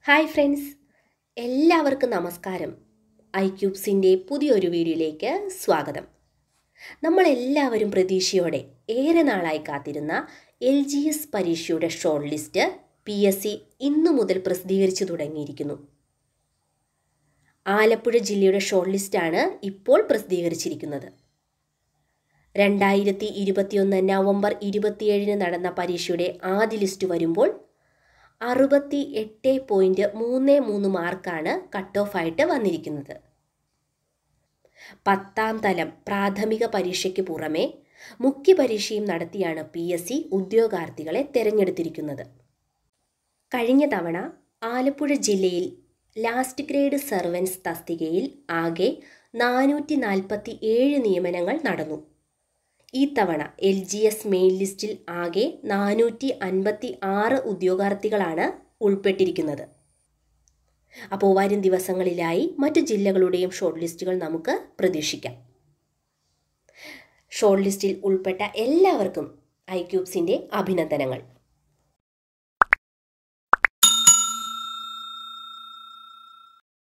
hi friends എല്ലാവർക്കും നമസ്കാരം I ക്യൂബ്സിൻ്റെ പുതിയൊരു വീഡിയോയിലേക്ക് സ്വാഗതം നമ്മളെല്ലാവരും പ്രതീക്ഷയോടെ ഏറെ നാളായി കാത്തിരുന്ന എൽ ജി എസ് പരീക്ഷയുടെ short list P S C ഇന്നു മുതൽ പ്രസിദ്ധീകരിച്ചു തുടങ്ങിയിരിക്കുന്നു ആലപ്പുഴ ജില്ലയുടെ ഷോർട്ട് ലിസ്റ്റാണ് ഇപ്പോൾ പ്രസിദ്ധീകരിച്ചിരിക്കുന്നത് രണ്ടായിരത്തി ഇരുപത്തിയൊന്ന് നവംബർ ഇരുപത്തിയേഴിന് നടന്ന പരീക്ഷയുടെ ആദ്യ ലിസ്റ്റ് വരുമ്പോൾ അറുപത്തി എട്ട് പോയിൻറ്റ് മൂന്ന് മൂന്ന് മാർക്കാണ് കട്ട് ഓഫ് ആയിട്ട് വന്നിരിക്കുന്നത് പത്താം തലം പ്രാഥമിക പരീക്ഷയ്ക്ക് പുറമെ മുഖ്യ പരീക്ഷയും നടത്തിയാണ് പി എസ് സി ഉദ്യോഗാർത്ഥികളെ തിരഞ്ഞെടുത്തിരിക്കുന്നത് കഴിഞ്ഞ തവണ ആലപ്പുഴ ജില്ലയിൽ ലാസ്റ്റ് ഗ്രേഡ് സർവൻസ് തസ്തികയിൽ ആകെ നാനൂറ്റി നാൽപ്പത്തി ഏഴ് നിയമനങ്ങൾ നടന്നു ഈ തവണ എൽ ജി എസ് മെയിൻ ലിസ്റ്റിൽ ആകെ നാനൂറ്റി അൻപത്തി ആറ് ഉദ്യോഗാർത്ഥികളാണ് ഉൾപ്പെട്ടിരിക്കുന്നത് അപ്പോൾ വരും ദിവസങ്ങളിലായി മറ്റു ജില്ലകളുടെയും ഷോർട്ട് ലിസ്റ്റുകൾ നമുക്ക് പ്രതീക്ഷിക്കാം ഷോർട്ട് ലിസ്റ്റിൽ ഉൾപ്പെട്ട എല്ലാവർക്കും ഐ ക്യൂബ്സിൻ്റെ അഭിനന്ദനങ്ങൾ